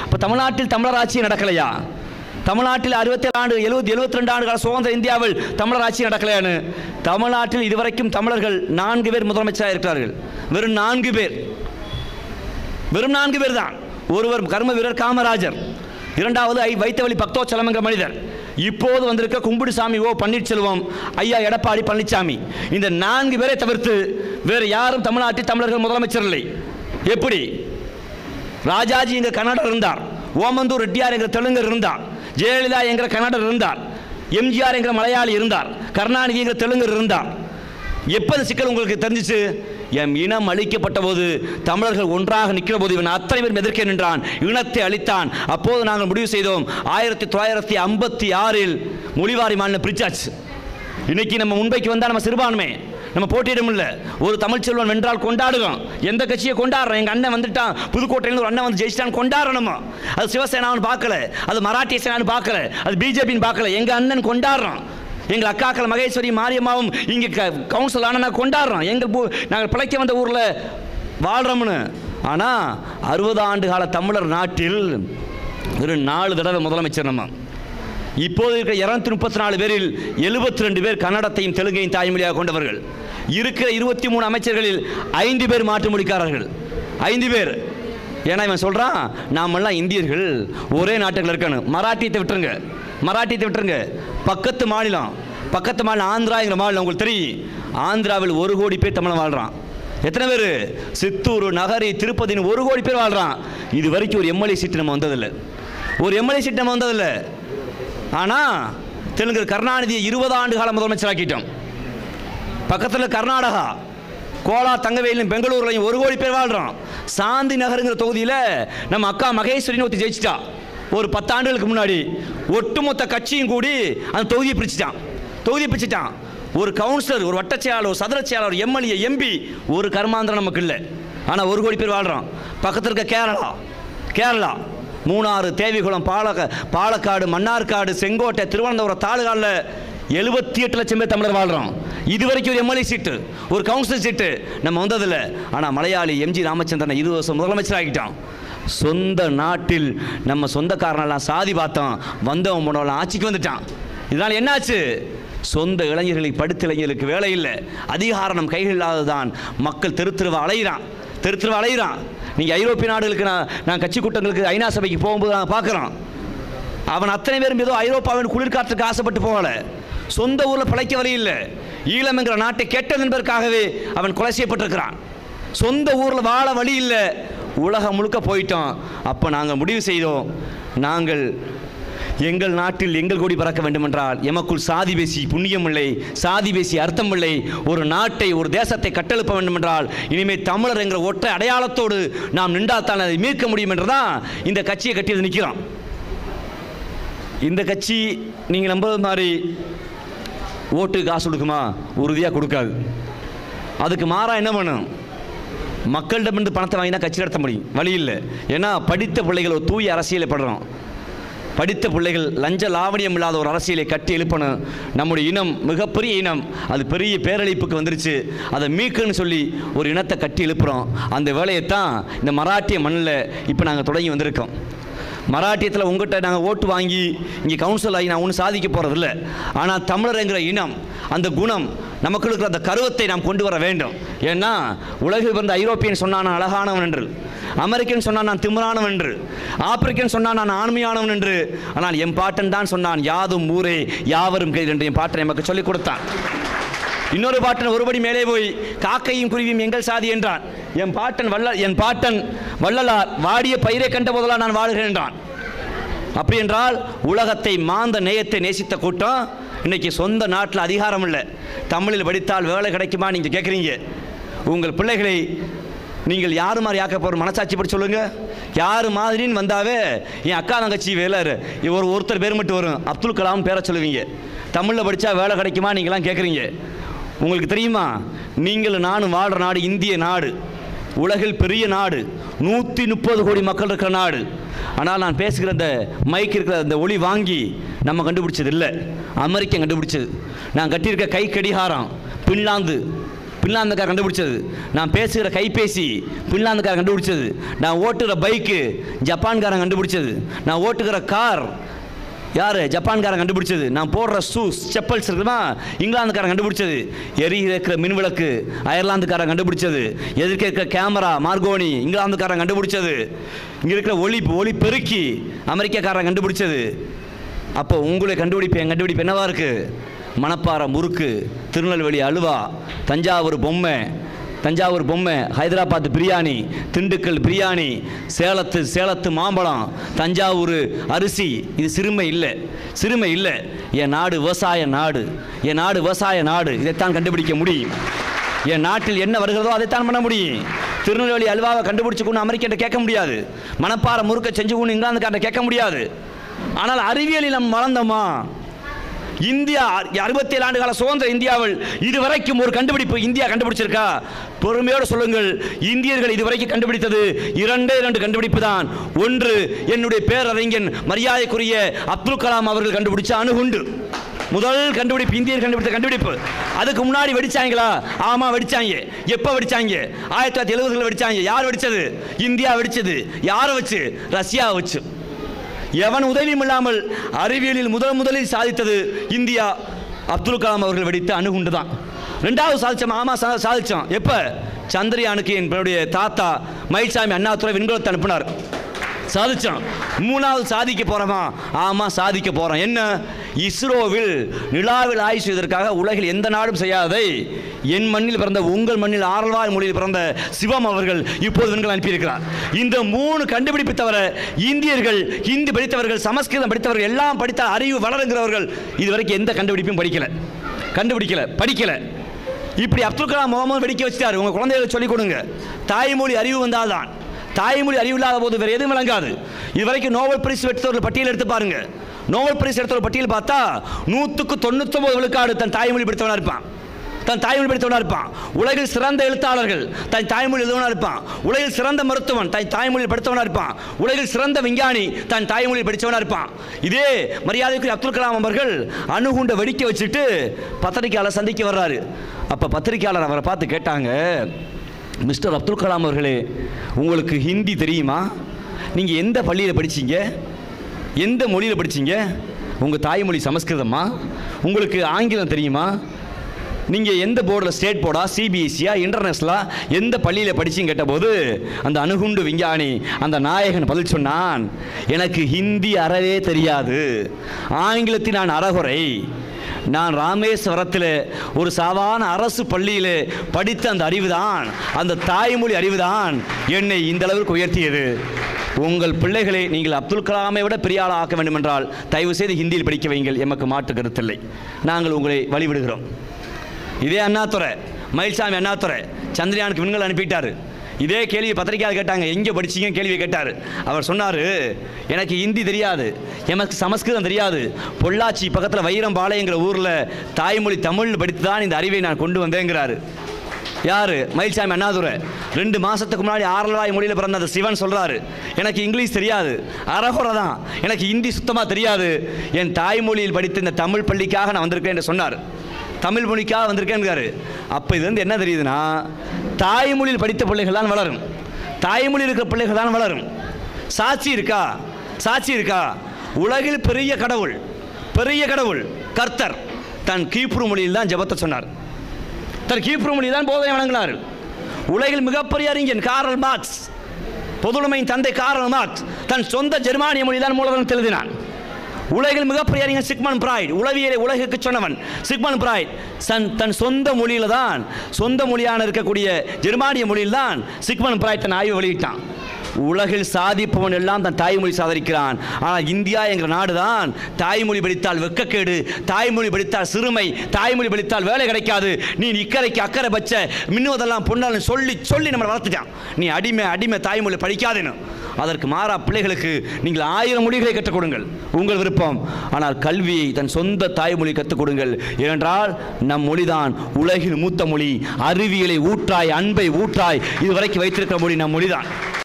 இப்போ தமிழ்நாட்டில் தமிழர் ஆட்சி நடக்கலையா தமிழ்நாட்டில் அறுபத்தேழு ஆண்டு எழுபத்தி எழுபத்தி ரெண்டு ஆண்டு கால சுதந்திர இந்தியாவில் தமிழர் ஆட்சி நடக்கலையான்னு தமிழ்நாட்டில் இதுவரைக்கும் தமிழர்கள் நான்கு பேர் முதலமைச்சராக இருக்கிறார்கள் வெறும் நான்கு பேர் வெறும் நான்கு பேர் தான் ஒருவர் கர்ம வீரர் காமராஜர் இரண்டாவது ஐ வைத்தவழி பக்தோச்சலம் என்ற மனிதர் இப்போது வந்திருக்க கும்பிடுசாமி ஓ பன்னீர்செல்வம் ஐயா எடப்பாடி பழனிசாமி இந்த நான்கு பேரை தவிர்த்து வேறு யாரும் தமிழ்நாட்டில் தமிழர்கள் முதலமைச்சர் இல்லை எப்படி ராஜாஜி என்கிற கன்னடர் இருந்தார் ஓமந்தூர் ரெட்டியார் என்கிற தெலுங்கர் இருந்தார் ஜெயலலிதா என்கிற கன்னடர் இருந்தார் எம்ஜிஆர் என்கிற மலையாளி இருந்தார் கருணாநிதி என்கிற தெலுங்கர் இருந்தார் எப்போ இந்த சிக்கல் உங்களுக்கு தெரிஞ்சிச்சு எம் இனம் அழிக்கப்பட்ட போது தமிழர்கள் ஒன்றாக நிற்கிற போது இவன் அத்தனை பேரும் எதிர்க்க நின்றான் இனத்தை அழித்தான் அப்போது நாங்கள் முடிவு செய்தோம் ஆயிரத்தி தொள்ளாயிரத்தி ஐம்பத்தி ஆறில் மொழிவாரி மாநிலம் பிரிச்சாச்சு இன்னைக்கு நம்ம முன்பைக்கு வந்தால் நம்ம சிறுபான்மை நம்ம போட்டியிட முடியல ஒரு தமிழ் செல்வன் வென்றால் கொண்டாடுறோம் எந்த கட்சியை கொண்டாடுறோம் எங்கள் அண்ணன் வந்துட்டான் புதுக்கோட்டையில ஒரு அண்ணன் வந்து ஜெயிச்சிட்டான் கொண்டாடணும் அது சிவசேனான்னு பார்க்கல அது மராட்டிய சேனான்னு பார்க்கல அது பிஜேபின்னு பார்க்கல எங்கள் அண்ணன் கொண்டாடுறோம் எங்கள் அக்காக்கள் மகேஸ்வரி மாரியம்மாவும் இங்கே க கவுன்சில் ஆனால் நாங்கள் கொண்டாடுறோம் எங்கள் பூ நாங்கள் பிழைக்க வந்த ஊரில் வாழ்கிறோம்னு ஆனால் அறுபது ஆண்டு கால தமிழர் நாட்டில் ஒரு நாலு தடவை முதலமைச்சர் நம்ம இப்போது இருக்கிற இருநூத்தி முப்பத்தி நாலு பேரில் எழுபத்தி ரெண்டு பேர் கன்னடத்தையும் தெலுங்கையும் தாய்மொழியாக கொண்டவர்கள் இருக்கிற இருபத்தி மூணு அமைச்சர்களில் ஐந்து பேர் மாற்று மொழிக்காரர்கள் ஐந்து பேர் ஏன்னா இவன் சொல்கிறான் நாமெல்லாம் இந்தியர்கள் ஒரே நாட்டுகள் இருக்கணும் மராட்டியத்தை விட்டுருங்க மராட்டியத்தை விட்டுருங்க பக்கத்து மாநிலம் பக்கத்து மாநிலம் ஆந்திராங்கிற மாநிலம் உங்களுக்கு தெரியும் ஆந்திராவில் ஒரு கோடி பேர் தமிழன் வாழ்கிறான் எத்தனை பேர் சித்தூர் நகரி திருப்பதின்னு ஒரு கோடி பேர் வாழ்கிறான் இது வரைக்கும் ஒரு எம்எல்ஏ சீட்டு நம்ம வந்ததில்லை ஒரு எம்எல்ஏ சீட் நம்ம வந்ததில்லை ஆனால் தெலுங்கு கருணாநிதியை இருபது ஆண்டு காலம் முதலமைச்சராக்கிட்டோம் பக்கத்தில் கர்நாடகா கோலா தங்கவேலும் பெங்களூர்லையும் ஒரு கோடி பேர் வாழ்கிறோம் சாந்தி நகருங்கிற தொகுதியில் நம்ம அக்கா மகேஸ்வரின்னு ஒருத்தி ஜெயிச்சிட்டா ஒரு பத்தாண்டுகளுக்கு முன்னாடி ஒட்டுமொத்த கட்சியும் கூடி அந்த தொகுதியை பிரிச்சுட்டான் தொகுதியை பிரிச்சுட்டான் ஒரு கவுன்சிலர் ஒரு வட்டச் செயலாளர் ஒரு சதுர செயலாளர் ஒரு எம்எல்ஏ எம்பி ஒரு கர்மாந்திரம் நமக்கு இல்லை ஆனால் ஒரு கோடி பேர் வாழ்கிறோம் பக்கத்தில் இருக்க கேரளா கேரளா மூணாறு தேவிகுளம் பாலக பாலக்காடு மன்னார்காடு செங்கோட்டை திருவனந்தபுரம் தாலுகாலில் எழுபத்தி எட்டு லட்சம் பேர் தமிழர் வாழ்கிறோம் இது வரைக்கும் ஒரு எம்எல்ஏ சீட்டு ஒரு கவுன்சிலர் சீட்டு நம்ம வந்ததில்லை ஆனால் மலையாளி எம்ஜி ராமச்சந்திரன் இருபது வருஷம் முதலமைச்சர் ஆகிட்டோம் சொந்த நாட்டில் நம்ம சொந்தக்காரனெல்லாம் சாதி பார்த்தோம் வந்தவன் போனவெல்லாம் ஆட்சிக்கு வந்துட்டான் இதனால் என்னாச்சு சொந்த இளைஞர்களை படித்த இளைஞர்களுக்கு வேலை இல்லை அதிகாரம் நம் கைகள் இல்லாததான் மக்கள் தெரு தெருவா அலையிறான் தெரு தெருவா அலையிறான் நீங்கள் ஐரோப்பிய நாடுகளுக்கு நான் நான் கட்சி கூட்டங்களுக்கு ஐநா சபைக்கு போகும்போது நான் பார்க்குறோம் அவன் அத்தனை பேரும் ஏதோ ஐரோப்பாவின் குளிர்காற்றுக்கு ஆசைப்பட்டு போகல சொந்த ஊரில் பிழைக்க வரையில்லை ஈழம் என்கிற நாட்டை கெட்டது என்பதற்காகவே அவன் கொலை செய்யப்பட்டிருக்கிறான் சொந்த ஊரில் வாழ வழி இல்லை உலகம் முழுக்க போயிட்டோம் அப்போ நாங்கள் முடிவு செய்தோம் நாங்கள் எங்கள் நாட்டில் எங்கள் கொடி பறக்க வேண்டுமென்றால் எமக்குள் சாதி பேசி புண்ணியம் இல்லை சாதி பேசி அர்த்தம் இல்லை ஒரு நாட்டை ஒரு தேசத்தை கட்டெழுப்ப வேண்டுமென்றால் இனிமேல் தமிழர் என்கிற ஒற்றை அடையாளத்தோடு நாம் நின்றால்தான் அதை மீட்க முடியும் என்றுதான் இந்த கட்சியை கட்டி வந்து நிற்கிறோம் இந்த கட்சி நீங்கள் நம்புறது மாதிரி ஓட்டு காசு கொடுக்குமா உறுதியாக கொடுக்காது அதுக்கு மாறா என்ன பண்ணும் மக்களிடமிருந்து பணத்தை வாங்கி தான் கட்சி நடத்த முடியும் வழி இல்லை ஏன்னா படித்த பிள்ளைகள் ஒரு தூய அரசியலை படுறோம் படித்த பிள்ளைகள் லஞ்ச லாவணியம் இல்லாத ஒரு அரசியலை கட்டி எழுப்பணும் நம்முடைய இனம் மிகப்பெரிய இனம் அது பெரிய பேரழிப்புக்கு வந்துருச்சு அதை மீட்கணும்னு சொல்லி ஒரு இனத்தை கட்டி எழுப்புறோம் அந்த வேலையை தான் இந்த மராட்டிய மண்ணில் இப்போ நாங்கள் தொடங்கி வந்திருக்கோம் மராட்டியத்தில் உங்கள்கிட்ட நாங்கள் ஓட்டு வாங்கி இங்கே கவுன்சில் ஆகி நான் ஒன்றும் சாதிக்க போகிறதில்ல ஆனால் தமிழருங்கிற இனம் அந்த குணம் நமக்கு இருக்கிற அந்த கருவத்தை நாம் கொண்டு வர வேண்டும் ஏன்னா உலகில் பிறந்த ஐரோப்பியன் சொன்னான் நான் அழகானவன் என்று அமெரிக்கன் சொன்னான் நான் திமிரானவன் என்று ஆப்பிரிக்கன் சொன்னான் நான் ஆண்மையானவன் என்று ஆனால் என் பாட்டன் தான் சொன்னான் யாதும் ஊரே யாவரும் கைது என்று என் பாட்டன் எமக்கு சொல்லிக் கொடுத்தான் இன்னொரு பாட்டன் ஒருபடி மேலே போய் காக்கையும் குருவியும் எங்கள் சாதி என்றான் என் பாட்டன் வல்ல என் பாட்டன் வள்ளலார் வாடிய பயிரை கண்ட போதெல்லாம் நான் வாழுகிறேன் என்றான் அப்படி என்றால் உலகத்தை மாந்த நேயத்தை நேசித்த கூட்டம் இன்னைக்கு சொந்த நாட்டில் அதிகாரம் இல்லை தமிழில் படித்தால் வேலை கிடைக்குமா நீங்கள் கேட்குறீங்க உங்கள் பிள்ளைகளை நீங்கள் யார் மாதிரி ஆக்க போகிற மனசாட்சி படி சொல்லுங்க யார் மாதிரின்னு வந்தாவே என் அக்கா தங்கச்சி வேலை ஒரு ஒருத்தர் பேர் மட்டும் வரும் அப்துல் கலாம் பேரை சொல்லுவீங்க தமிழில் படித்தா வேலை கிடைக்குமா நீங்களாம் கேட்குறீங்க உங்களுக்கு தெரியுமா நீங்கள் நானும் வாழ்கிற நாடு இந்திய நாடு உலகில் பெரிய நாடு நூற்றி முப்பது கோடி மக்கள் இருக்கிற நாடு ஆனால் நான் பேசுகிற இந்த மைக் இருக்கிற இந்த ஒளி வாங்கி நம்ம கண்டுபிடிச்சது இல்லை அமெரிக்கன் கண்டுபிடிச்சது நான் கட்டியிருக்க கை கடிகாரம் பின்லாந்து பின்லாந்துக்காரன் கண்டுபிடிச்சது நான் பேசுகிற கைபேசி பின்லாந்துக்காரன் கண்டுபிடிச்சது நான் ஓட்டுகிற பைக்கு ஜப்பான்காரன் கண்டுபிடிச்சது நான் ஓட்டுகிற கார் யார் ஜப்பான்காரன் கண்டுபிடிச்சது நான் போடுற ஷூஸ் செப்பல்ஸ் இருக்குமா இங்கிலாந்துக்காரன் கண்டுபிடிச்சது எரிகிற இருக்கிற மின்விளக்கு அயர்லாந்துக்காரன் கண்டுபிடிச்சது எதிர்க்க இருக்கிற கேமரா மார்கோனி இங்கிலாந்துக்காரன் கண்டுபிடிச்சது இங்கே இருக்கிற ஒளி ஒளி பெருக்கி அமெரிக்காக்காரன் கண்டுபிடிச்சது அப்போ உங்களை கண்டுபிடிப்பு என் கண்டுபிடிப்பு என்னவா இருக்கு மணப்பாறை முறுக்கு திருநெல்வேலி அல்வா தஞ்சாவூர் பொம்மை தஞ்சாவூர் பொம்மை ஹைதராபாத் பிரியாணி திண்டுக்கல் பிரியாணி சேலத்து சேலத்து மாம்பழம் தஞ்சாவூர் அரிசி இது சிறுமை இல்லை சிறுமை இல்லை என் நாடு விவசாய நாடு என் நாடு விவசாய நாடு இதைத்தான் கண்டுபிடிக்க முடியும் என் நாட்டில் என்ன வருகிறதோ அதைத்தான் பண்ண முடியும் திருநெல்வேலி அல்வாவை கண்டுபிடிச்சு கொண்டு அமெரிக்கிட்ட கேட்க முடியாது மணப்பாறை முறுக்க செஞ்சு கொண்டு இங்கிலாந்துக்காரன் கேட்க முடியாது ஆனால் அறிவியலில் நம்ம வளர்ந்தோமா இந்தியா அறுபத்தி ஏழு ஆண்டு கால சுதந்திர இந்தியாவில் இதுவரைக்கும் ஒரு கண்டுபிடிப்பு இந்தியா கண்டுபிடிச்சிருக்கா பொறுமையோடு சொல்லுங்கள் இந்தியர்கள் இதுவரைக்கும் கண்டுபிடித்தது இரண்டே இரண்டு கண்டுபிடிப்பு தான் ஒன்று என்னுடைய பேரறிஞன் மரியாதைக்குரிய அப்துல் கலாம் அவர்கள் கண்டுபிடிச்ச அணுகுண்டு முதல் கண்டுபிடிப்பு இந்தியர் கண்டுபிடித்த கண்டுபிடிப்பு அதுக்கு முன்னாடி வெடிச்சாங்களா ஆமா வெடிச்சாங்க எப்போ வெடிச்சாங்க ஆயிரத்தி தொள்ளாயிரத்தி எழுபதுல வெடிச்சாங்க யார் வெடிச்சது இந்தியா வெடிச்சது யாரை வச்சு ரஷ்யா வச்சு எவன் உதவியும் இல்லாமல் அறிவியலில் முதல் முதலில் சாதித்தது இந்தியா அப்துல் கலாம் அவர்கள் வெடித்த அணுகுண்டு தான் ரெண்டாவது சாதிச்சோம் ஆமா சா- சாதிச்சோம் எப்ப சந்திரயானுக்கு என்னுடைய தாத்தா மயில்சாமி அண்ணாதுரை விண்கலத்தை அனுப்பினார் சாதிச்சோம் மூணாவது சாதிக்க போறோமா ஆமா சாதிக்க போறோம் என்ன இஸ்ரோவில் நிலாவில் ஆய்வு செய்வதற்காக உலகில் எந்த நாடும் செய்யாததை என் மண்ணில் பிறந்த உங்கள் மண்ணில் ஆரல்வாய் மொழியில் பிறந்த சிவம் அவர்கள் இப்போது விண்கலம் அனுப்பியிருக்கிறார் இந்த மூணு கண்டுபிடிப்பு தவிர இந்தியர்கள் ஹிந்தி படித்தவர்கள் சமஸ்கிருதம் படித்தவர்கள் எல்லாம் படித்த அறிவு வளருங்கிறவர்கள் இதுவரைக்கும் எந்த கண்டுபிடிப்பும் படிக்கல கண்டுபிடிக்கல படிக்கல இப்படி அப்துல் கலாம் முகமது வெடிக்க வச்சுட்டாரு உங்க குழந்தைகளுக்கு சொல்லிக் கொடுங்க தாய்மொழி அறிவு வந்தால்தான் தாய்மொழி அறிவு இல்லாத போது வேறு எதுவும் விளங்காது இதுவரைக்கும் நோபல் பரிசு பெற்றவர்கள் பட்டியல் எடுத்து பாருங்க நோபல் பரிசு எடுத்தவர்கள் பட்டியல் பார்த்தா நூற்றுக்கு தொண்ணூத்தொம்பது விழுக்காடு தன் தாய்மொழி படித்தவனா இருப்பான் தன் தாய்மொழி படித்தவனா இருப்பான் உலகில் சிறந்த எழுத்தாளர்கள் தன் தாய்மொழி எழுதவனா இருப்பான் உலகில் சிறந்த மருத்துவன் தன் தாய்மொழியில் படித்தவனா இருப்பான் உலகில் சிறந்த விஞ்ஞானி தன் தாய்மொழியில் படித்தவனா இருப்பான் இதே மரியாதைக்குரிய அப்துல் கலாம் அவர்கள் அணுகுண்டை வெடிக்க வச்சுட்டு பத்திரிக்கையாளர் சந்திக்க வர்றாரு அப்போ பத்திரிக்கையாளர் அவரை பார்த்து கேட்டாங்க மிஸ்டர் அப்துல் கலாம் அவர்களே உங்களுக்கு ஹிந்தி தெரியுமா நீங்கள் எந்த பள்ளியில் படிச்சீங்க எந்த மொழியில் படிச்சீங்க உங்கள் தாய்மொழி சமஸ்கிருதமா உங்களுக்கு ஆங்கிலம் தெரியுமா நீங்கள் எந்த போர்டில் ஸ்டேட் போர்டா சிபிஎஸ்சியா இன்டர்நேஷனலா எந்த பள்ளியில் படிச்சீங்க கேட்டபோது அந்த அணுகுண்டு விஞ்ஞானி அந்த நாயகன் பதில் சொன்னான் எனக்கு ஹிந்தி அறவே தெரியாது ஆங்கிலத்தில் நான் அறகுறை நான் ராமேஸ்வரத்தில் ஒரு சாதாரண அரசு பள்ளியில் படித்த அந்த அறிவுதான் அந்த தாய்மொழி அறிவுதான் என்னை இந்த அளவிற்கு உயர்த்தியது உங்கள் பிள்ளைகளை நீங்கள் அப்துல் கலாமை விட பெரிய ஆளாக ஆக்க வேண்டுமென்றால் தயவு செய்து ஹிந்தியில் படிக்க வைங்கள் எமக்கு மாற்று கருத்தில்லை நாங்கள் உங்களை வழிவிடுகிறோம் இதே அண்ணாதுரை மயில்சாமி அண்ணாதுரை சந்திரயானுக்கு விண்கள் அனுப்பிட்டாரு இதே கேள்வி பத்திரிக்கையாளர் கேட்டாங்க எங்கே படிச்சீங்க கேள்வி கேட்டார் அவர் சொன்னார் எனக்கு ஹிந்தி தெரியாது எனக்கு சமஸ்கிருதம் தெரியாது பொள்ளாச்சி பக்கத்தில் வைரம்பாளையங்கிற ஊரில் தாய்மொழி தமிழ் படித்து தான் இந்த அறிவை நான் கொண்டு வந்தேங்கிறாரு யாரு மயில்சாமி அண்ணாதுரை ரெண்டு மாசத்துக்கு முன்னாடி ஆரல்வாய் மொழியில் பிறந்த அந்த சிவன் சொல்றாரு எனக்கு இங்கிலீஷ் தெரியாது அரகுறை தான் எனக்கு ஹிந்தி சுத்தமாக தெரியாது என் தாய்மொழியில் படித்த இந்த தமிழ் பள்ளிக்காக நான் வந்திருக்கேன் என்று சொன்னார் தமிழ் மொழிக்காக வந்திருக்கேன்னுக்காரு அப்போ இது வந்து என்ன தெரியுதுன்னா தாய்மொழியில் படித்த பிள்ளைகள் தான் வளரும் தாய்மொழியில் இருக்கிற பிள்ளைகள் தான் வளரும் சாட்சி இருக்கா சாட்சி இருக்கா உலகில் பெரிய கடவுள் பெரிய கடவுள் கர்த்தர் தன் கீப்ரு மொழியில் தான் ஜெபத்தை சொன்னார் தன் கீப்ரு மொழி தான் போதனை வழங்கினார் உலகில் மிகப்பெரிய அறிஞன் காரல் மார்க்ஸ் பொதுமையின் தந்தை காரல் மார்க்ஸ் தன் சொந்த ஜெர்மானிய மொழி தான் மூலதனம் எழுதினான் உலகில் மிகப்பெரிய அறிஞர் சிக்மன் பிராய்ட் உளவியலை உலகுக்கு சொன்னவன் சிக்மன் பிராய்ட் சன் தன் சொந்த மொழியில தான் சொந்த மொழியான இருக்கக்கூடிய ஜெர்மானிய மொழியில் தான் சிக்மன் பிராய்ட் தன் ஆய்வு வெளியிட்டான் உலகில் சாதிப்பவன் எல்லாம் தன் தாய்மொழி சாதரிக்கிறான் ஆனால் இந்தியா என்கிற நாடுதான் தாய்மொழி படித்தால் வெக்கக்கேடு தாய்மொழி படித்தால் சிறுமை தாய்மொழி படித்தால் வேலை கிடைக்காது நீ இக்கரைக்கு அக்கறை பச்ச மின்னுவதெல்லாம் பொண்ணாலும் சொல்லி சொல்லி நம்மளை வளர்த்துட்டான் நீ அடிமை அடிமை தாய்மொழி படிக்காதேன்னு அதற்கு மாறா பிள்ளைகளுக்கு நீங்கள் ஆயிரம் மொழிகளை கற்றுக் கொடுங்கள் உங்கள் விருப்பம் ஆனால் கல்வியை தன் சொந்த தாய்மொழி கற்றுக் கொடுங்கள் ஏனென்றால் நம் மொழிதான் உலகில் மூத்த மொழி அறிவியலை ஊற்றாய் அன்பை ஊற்றாய் இதுவரைக்கும் வைத்திருக்கிற மொழி நம் மொழிதான்